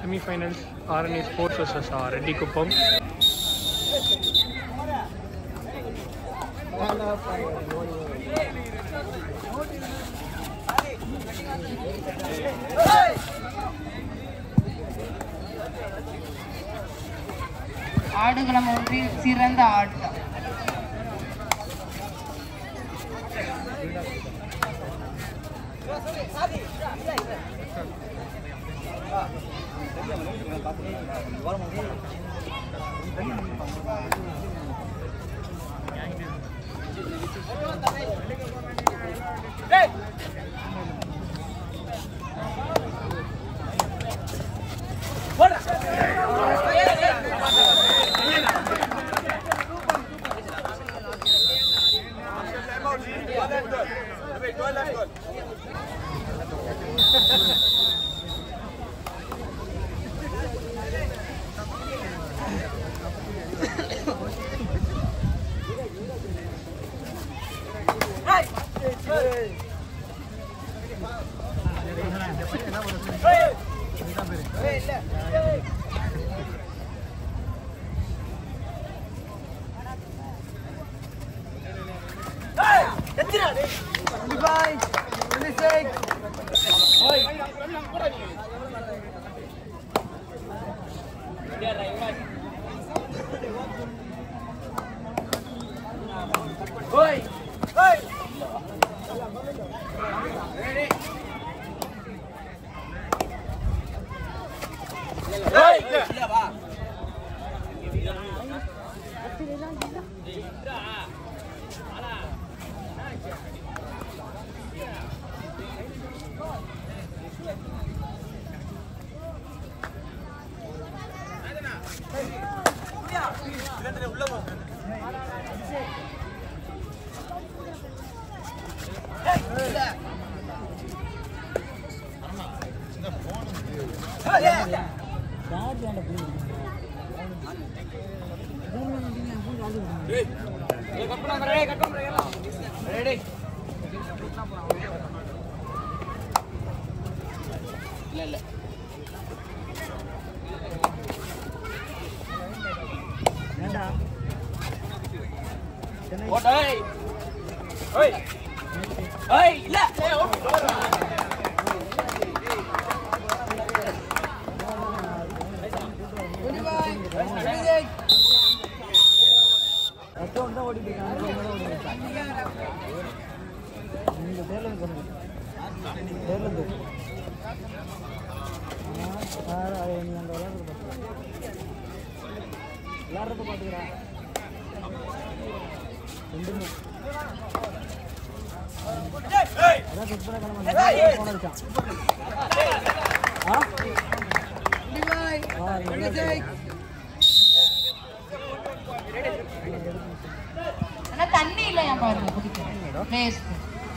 Semi-finals Arani sports versus Reddikuppam ஆடுகளம் ஒன்றில் சிறந்த ஆட்டம் ஆனா தண்ணி இல்லையா பாருங்க குடிக்க வேஸ்ட்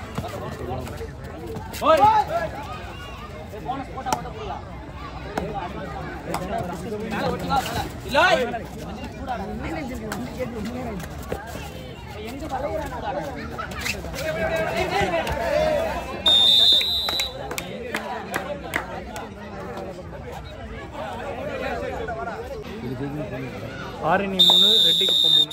ஆரணி மூணு ரெட்டி குப்பம் மூணு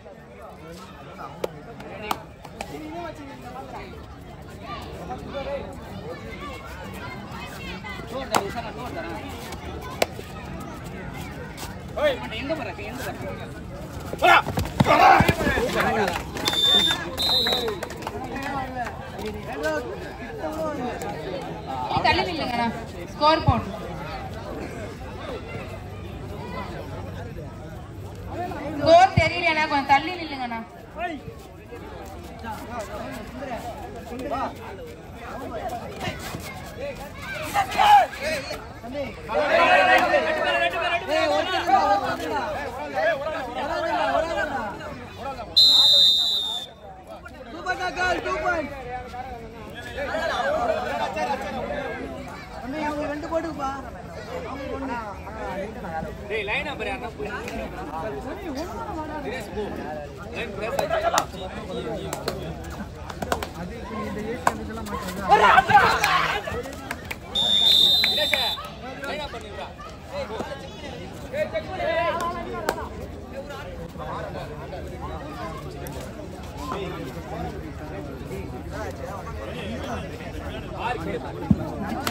நீ தள்ளி நில்லுங்கண்ணா ஸ்கோர் போடு ஸ்கோர் தெரியலையாண்ணா கொஞ்சம் தள்ளி நில்லுங்கண்ணா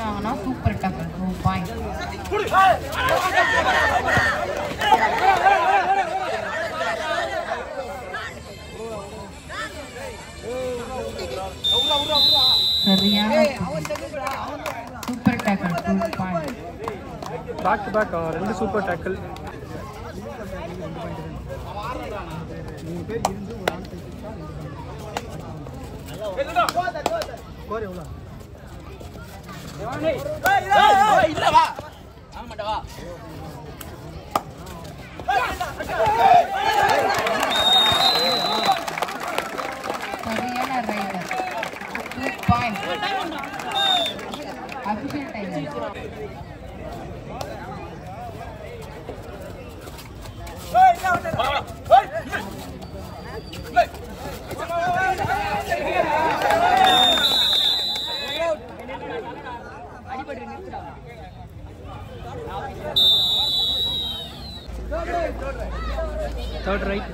பண்ணாங்கன்னா சூப்பர் டக்கர் டூ பாயிண்ட் சரியான super tackle two point back to back ரெண்டு சூப்பர் டேக்கிள் சரியான raider two point official time third raid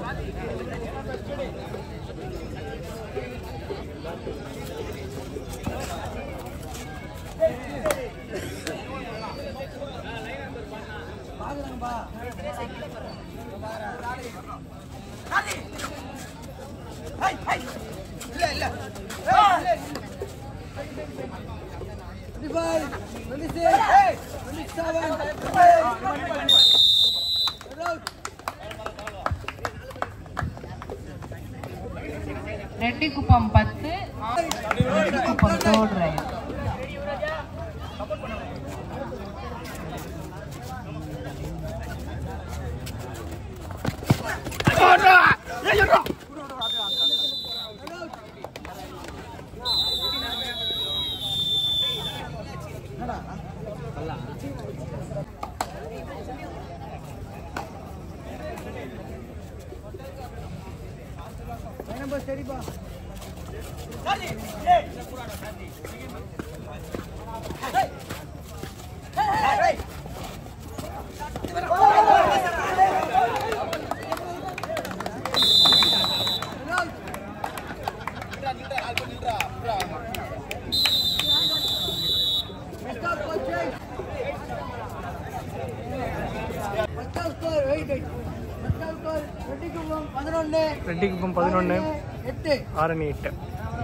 Reddikuppam பத்து Reddikuppam third raid Reddikuppam பதினொன்று ஆரணி எட்டு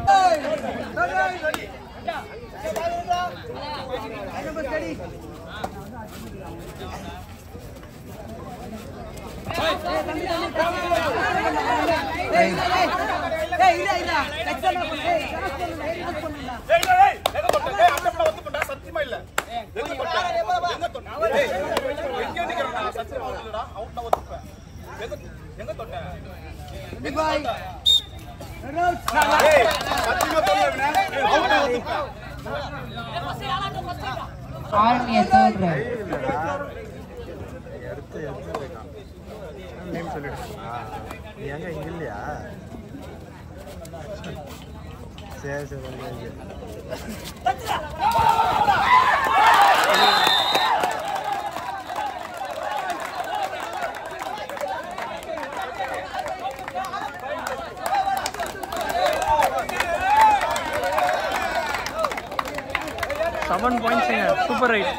ஆர்மியா தேர்ட் ரைட் நேம் சொல்லிடு நீ எங்க இங்க இல்லையா சரி சரி okay, okay. Seven points super raid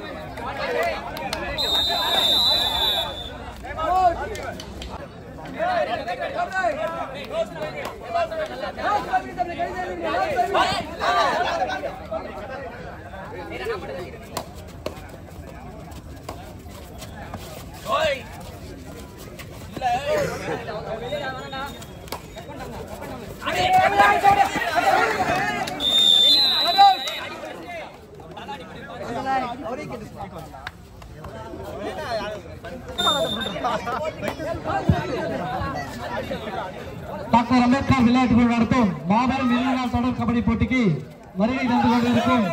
doctor Ambedkar விளையாட்டு குழு நடத்தும் மாபெரும் இறுதி நாள் தொடர் கபடி போட்டிக்கு வருகை தந்து கொண்டிருக்கும்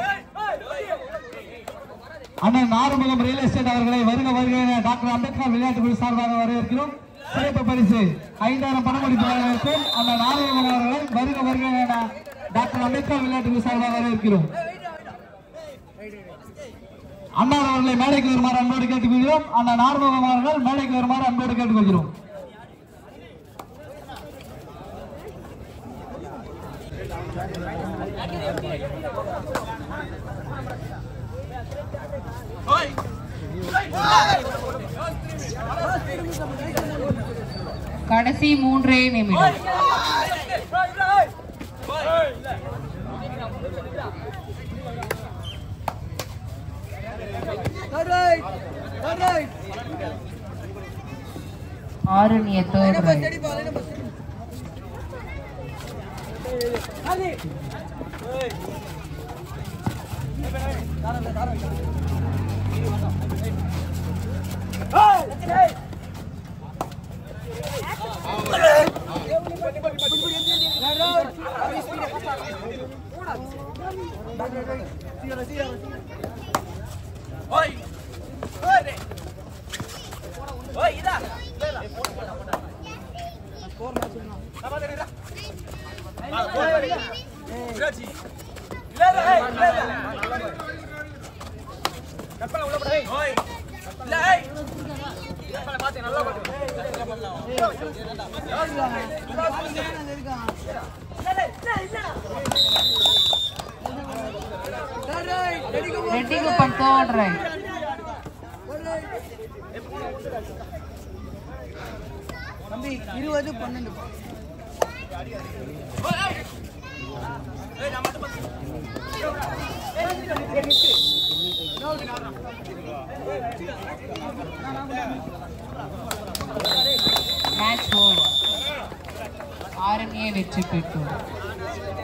அண்ணன் நாறுமுகம் ரியல் எஸ்டேட் அவர்களை வருக வருக என டாக்டர் அம்பேத்கர் விளையாட்டு குழு சார்பாக வரவேற்கிறோம் சிறப்பு பரிசு ஐந்தாயிரம் பணம் அளிப்பவர்களுக்கும் அண்ணன் நாறுமுகம் அவர்களை வருக வருக என டாக்டர் அம்பேத்கர் விளையாட்டு குழு சார்பாக வரவேற்கிறோம் அண்ணா அவர்களை மேடைக்கு வருமாறு அன்போடு கேட்டுக்கொள்கிறோம் அண்ணன் நாறுமுகம் அவர்கள் மேடைக்கு வருமாறு அன்போடு கேட்டுக்கொள்கிறோம் கடைசி மூன்றே நிமிடம் Arani third raid Reddikuppam third raid தம்பி இருபது பன்னெண்டு மேட்ச் ஓவர் ஆரண்ய வெற்றி பெற்றோர்